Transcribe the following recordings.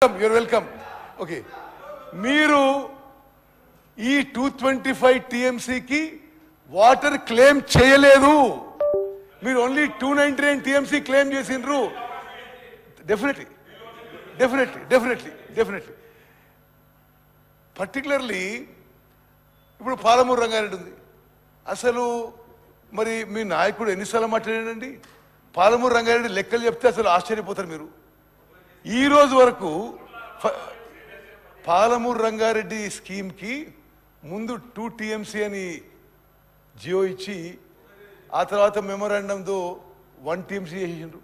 welcome your welcome okay మీరు ఈ two twenty five టీఎంసీకి వాటర్ క్లెయిమ్ చేయలేదు మీరు only two ninety nine TMC claim చేసిండ్రు definitely definitely definitely definitely particularly ఇప్పుడు పాలమూరు రంగారెడ్డి ఉంది అసలు మరి మీ నాయకుడు ఎన్నిసార్లు మాట్లాడాడండి పాలమూరు రంగారెడ్డి లెక్కలు చెప్తే అసలు ఆశ్చర్యపోతారు మీరు ఈ రోజు వరకు ఫ- పాలమూరు రంగారెడ్డి స్కీమ్కి ముందు టూ టీఎంసీ అని జియో ఇచ్చి ఆ తర్వాత మెమోరాండంతో వన్ టీఎంసీ చేసిండ్రు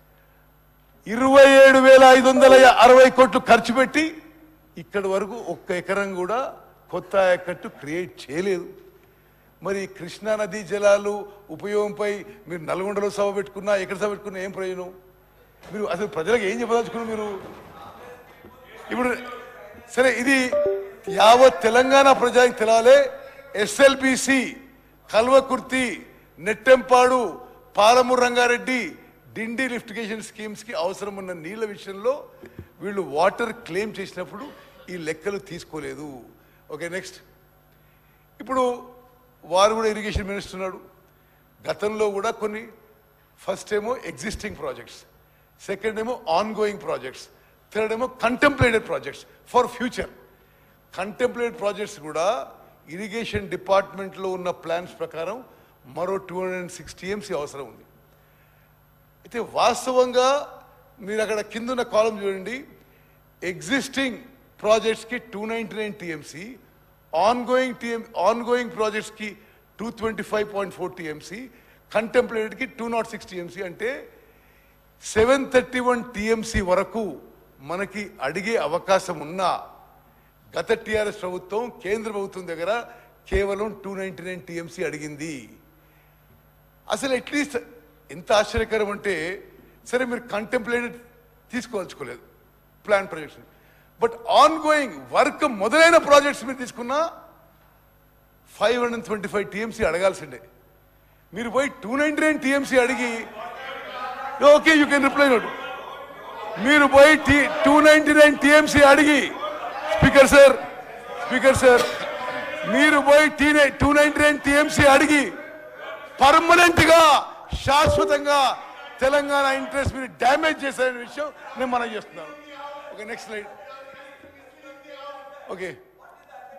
ఇరవై ఏడు వేల ఐదు వందల అరవై కోట్లు ఖర్చు పెట్టి ఇక్కడి వరకు ఒక్క ఎకరం కూడా కొత్త ఆయకట్టు క్రియేట్ చేయలేదు మరి కృష్ణా నదీ జలాలు ఉపయోగంపై మీరు నల్గొండలో సభ పెట్టుకున్నా ఎక్కడ సభ పెట్టుకున్నా ఏం ప్రయోజనం మీరు అసలు ప్రజలకు ఏం చెప్పదలుచుకున్నారు మీరు ఇప్పుడు సరే ఇది యావత్ తెలంగాణ ప్రజలకు తెలాలే SLBC Kalwakurthy Nettempadu Palamuru Rangareddy Dindi lift irrigation schemes కి అవసరం ఉన్న నీళ్ల విషయంలో వీళ్ళు వాటర్ క్లెయిమ్ చేసినప్పుడు ఈ లెక్కలు తీసుకోలేదు ఓకే నెక్స్ట్ ఇప్పుడు వారు కూడా ఇరిగేషన్ మినిస్టర్ ఉన్నాడు గతంలో కూడా కొన్ని ఫస్ట్ ఏమో ఎగ్జిస్టింగ్ ప్రాజెక్ట్స్ సెకండ్ ఏమో ఆన్ గోయింగ్ ప్రాజెక్ట్స్ థర్డ్ ఏమో contemplated projects for future contemplated projects కూడా ఇరిగేషన్ డిపార్ట్మెంట్లో ఉన్న ప్లాన్స్ ప్రకారం మరో two hundred and six TMC అవసరం ఉంది అయితే వాస్తవంగా మీరు అక్కడ కింద ఉన్న కాలం చూడండి ఎగ్జిస్టింగ్ ప్రాజెక్ట్స్కి two ninety nine TMC on going TM on going ప్రాజెక్ట్స్కి two twenty five point four TMC కంటెంప్లేటెడ్కి టూ నాట్ సిక్స్ టీఎంసీ అంటే సెవెన్ థర్టీ వన్ టీఎంసీ వరకు మనకి అడిగే అవకాశం ఉన్నా గత టీఆర్ఎస్ ప్రభుత్వం కేంద్ర ప్రభుత్వం దగ్గర కేవలం టూ నైంటీ నైన్ టీఎంసీ అడిగింది అసలు అట్లీస్ట్ ఎంత ఆశ్చర్యకరం అంటే సరే మీరు కంటెంప్లేటెడ్ తీసుకోవాల్చుకోలేదు plan projects but on going work మొదలైన ప్రాజెక్ట్స్ మీరు తీసుకున్నా five hundred twenty five TMC అడగాల్సిండే మీరు పోయి టూ నైంటీ నైన్ టీఎంసీ అడిగి okay you can reply note మీరు పోయి టీ టూ నైంటీ నైన్ టీఎంసీ అడిగి స్పీకర్ సార్ స్పీకర్ సార్ మీరు పోయి టీ టూ నైంటీ నైన్ టీఎంసీ అడిగి పర్మనెంట్ గా శాశ్వతంగా తెలంగాణ ఇంట్రెస్ట్ మీరు డ్యామేజ్ చేశారనే విషయం నేను మనం చేస్తున్నాను ఓకే నెక్స్ట్ స్లైడ్ ఓకే